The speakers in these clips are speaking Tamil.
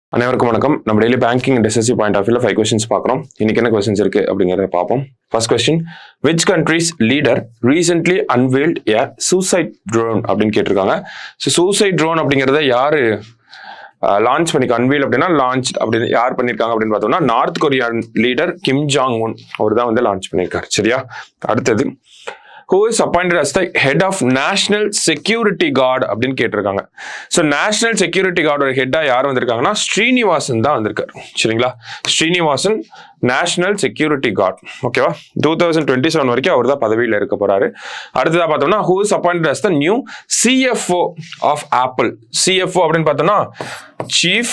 அனைவருக்கும் வணக்கம் நம்ம daily banking and SSC point of வியூல ஃபைவ் கொஸ்டின்ஸ் பார்க்குறோம் இன்னைக்கு என்ன கொஸ்டின்ஸ் இருக்கு அப்படிங்கிறத பார்ப்போம் first question which countries leader recently unveiled a suicide drone அப்படின்னு கேட்டிருக்காங்க ஸோ சூசைட் ட்ரோன் அப்படிங்கிறத யாரு லான்ச் பண்ணிக்க அன்வீல் அப்படின்னா லான்ச் அப்படின்னு யார் பண்ணியிருக்காங்க அப்படின்னு பார்த்தோம்னா North Korea leader Kim Jong Un அவர் தான் வந்து லான்ச் பண்ணியிருக்காரு சரியா அடுத்தது who is appointed as the head of national security guard அப்படின்னு கேட்டிருக்காங்க ஸோ நேஷனல் செக்யூரிட்டி கார்டோட ஹெட்டாக யார் வந்திருக்காங்கன்னா ஸ்ரீனிவாசன் தான் வந்திருக்காரு சரிங்களா ஸ்ரீனிவாசன் நேஷனல் செக்யூரிட்டி கார்டு ஓகேவா டூ தௌசண்ட் டுவெண்ட்டி செவன் வரைக்கும் அவர் தான் பதவியில் இருக்க போறாரு அடுத்ததாக பார்த்தோம்னா who is appointed as the new CFO of Apple CFO அப்படின்னு பார்த்தோம்னா chief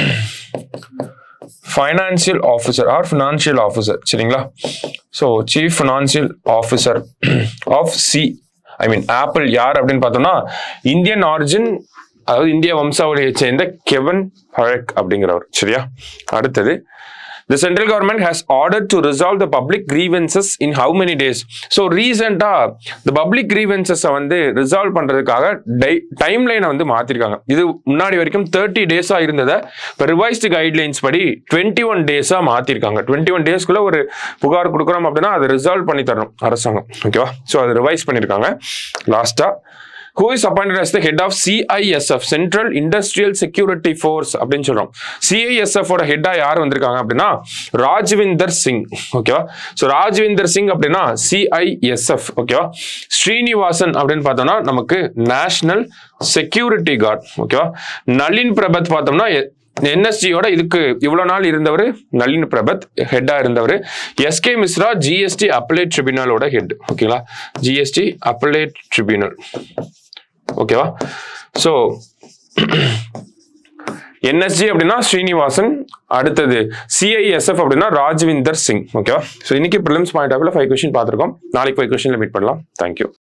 financial officer or financial officer சரிங்களா so chief financial officer of சி ஐ மீன் ஆப்பிள் யார் அப்படின்னு பார்த்தோம்னா இந்தியன் ஆரிஜின் அதாவது இந்திய வம்சாவளியை சேர்ந்த கெவன் ஹரக் அப்படிங்கிறவர் சரியா அடுத்தது The central government has ordered to resolve the public grievances in how many days? So ரீசெண்டாக the public grievances வந்து ரிசால்வ் பண்ணுறதுக்காக டை டைம் லைனை வந்து மாற்றிருக்காங்க இது முன்னாடி வரைக்கும் தேர்ட்டி டேஸாக இருந்ததை இப்போ ரிவைஸ்டு கைட்லைன்ஸ் படி டுவெண்ட்டி ஒன் டேஸாக மாற்றிருக்காங்க டுவெண்ட்டி ஒன் டேஸ்க்குள்ளே ஒரு புகார் கொடுக்குறோம் அப்படின்னா அதை ரிசால்வ் பண்ணி தரணும் அரசாங்கம் ஓகேவா ஸோ அதை ரிவைஸ் பண்ணியிருக்காங்க லாஸ்ட்டாக who is appointed as the head of CISF central industrial security force அப்படின்னு சொல்றோம் சிஐஎஸ்எஃப் ஓட ஹெட்டா யார் வந்திருக்காங்க அப்படின்னா ராஜ்விந்தர் சிங் ஓகேவா ஸோ ராஜ்விந்தர் சிங் அப்படின்னா சிஐஎஸ்எஃப் ஓகேவா ஸ்ரீனிவாசன் அப்படின்னு பார்த்தோம்னா நமக்கு நேஷனல் செக்யூரிட்டி கார்டு ஓகேவா நளின் பிரபத் பார்த்தோம்னா என்எஸ்ஜியோட இதுக்கு இவ்வளவு நாள் இருந்தவர் நளின் பிரபத் ஹெட்டா இருந்தவர் எஸ்கே மிஸ்ரா ஜிஎஸ்டி அப்பலேட் ட்ரிபியூனலோட ஹெட் ஓகேங்களா ஜிஎஸ்டி அப்பலேட் ட்ரிபியூனல் ஓகேவா ஸோ என்எஸ்ஜி அப்படின்னா ஸ்ரீனிவாசன் அடுத்தது சிஐஎஸ்எஃப் அப்படின்னா ராஜ்விந்தர் சிங் ஓகேவா ஸோ இன்னைக்கு ப்ரிலிம்ஸ் பாயிண்ட் ஆஃப்ல ஃபைவ் கொஸ்டின் பார்த்துருக்கோம் நாளைக்கு ஃபைவ் கொஸ்டின்ல மீட் பண்ணலாம் தேங்க்யூ